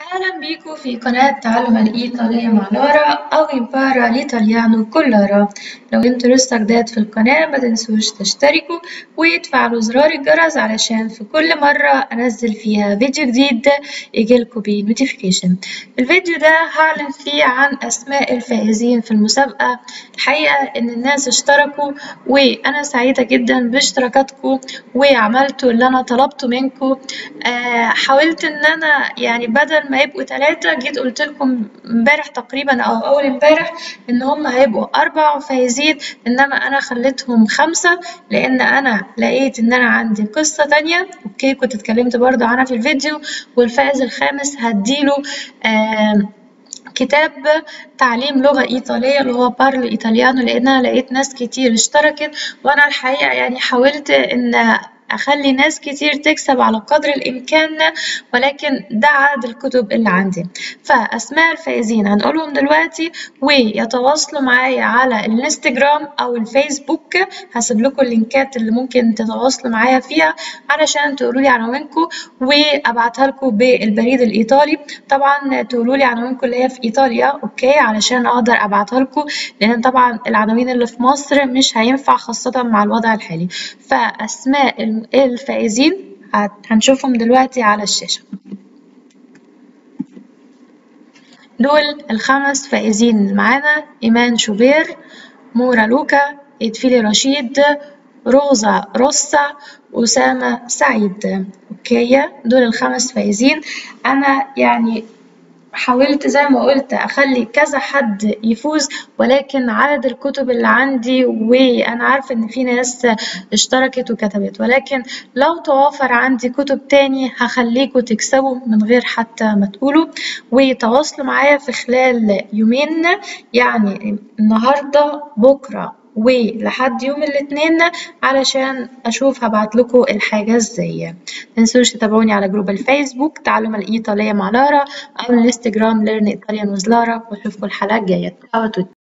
أهلا بيكم في قناة تعلم الإيطالية مع لارا أو إمبارا l'italiano con لارا لو انتوا لسه جداد في القناة متنسوش تشتركوا وتفعلوا زرار الجرس علشان في كل مرة أنزل فيها فيديو جديد يجيلكوا بيه نوتيفيكيشن الفيديو ده هعلن فيه عن أسماء الفائزين في المسابقة الحقيقة إن الناس اشتركوا وأنا سعيدة جدا باشتراكاتكم وعملتوا اللي أنا طلبته منكم آه حاولت إن أنا يعني بدل ما يبقوا تلاتة جيت قلت لكم امبارح تقريبا أو أول امبارح إن هم هيبقوا أربع فايزين إنما أنا خليتهم خمسة لأن أنا لقيت إن أنا عندي قصة تانية أوكي كنت اتكلمت برضه عنها في الفيديو والفائز الخامس هديله آه كتاب تعليم لغة إيطالية اللي هو بارلو إيطاليانو لأن أنا لقيت ناس كتير اشتركت وأنا الحقيقة يعني حاولت إن أخلي ناس كتير تكسب على قدر الإمكان ولكن ده عدد الكتب اللي عندي فأسماء الفائزين هنقولهم دلوقتي ويتواصلوا معايا على الانستجرام أو الفيسبوك هسيب لكم اللينكات اللي ممكن تتواصلوا معايا فيها علشان تقولوا لي عناوينكم وأبعتها لكم بالبريد الإيطالي طبعا تقولوا لي عناوينكم اللي هي في إيطاليا أوكي علشان أقدر أبعتها لكم لأن طبعا العناوين اللي في مصر مش هينفع خاصة مع الوضع الحالي فأسماء الفائزين هنشوفهم دلوقتي على الشاشة دول الخمس فائزين اللي معانا إيمان شوبير مورا لوكا إدفيلي رشيد روزا روسا أسامة سعيد أوكي دول الخمس فائزين أنا يعني حاولت زي ما قلت أخلي كذا حد يفوز ولكن عدد الكتب اللي عندي وأنا عارفة إن في ناس اشتركت وكتبت ولكن لو توافر عندي كتب تاني هخليكوا تكسبوا من غير حتى ما تقولوا وتواصلوا معايا في خلال يومين يعني النهاردة بكرة ولحد يوم الاثنين علشان اشوف هبعت لكم الحاجه ازاي متنسوش تتابعوني على جروب الفيسبوك تعلم الايطاليه مع لارا او الانستجرام ليرن ايطاليان ويز لارا واشوفكم الحلقه الجايه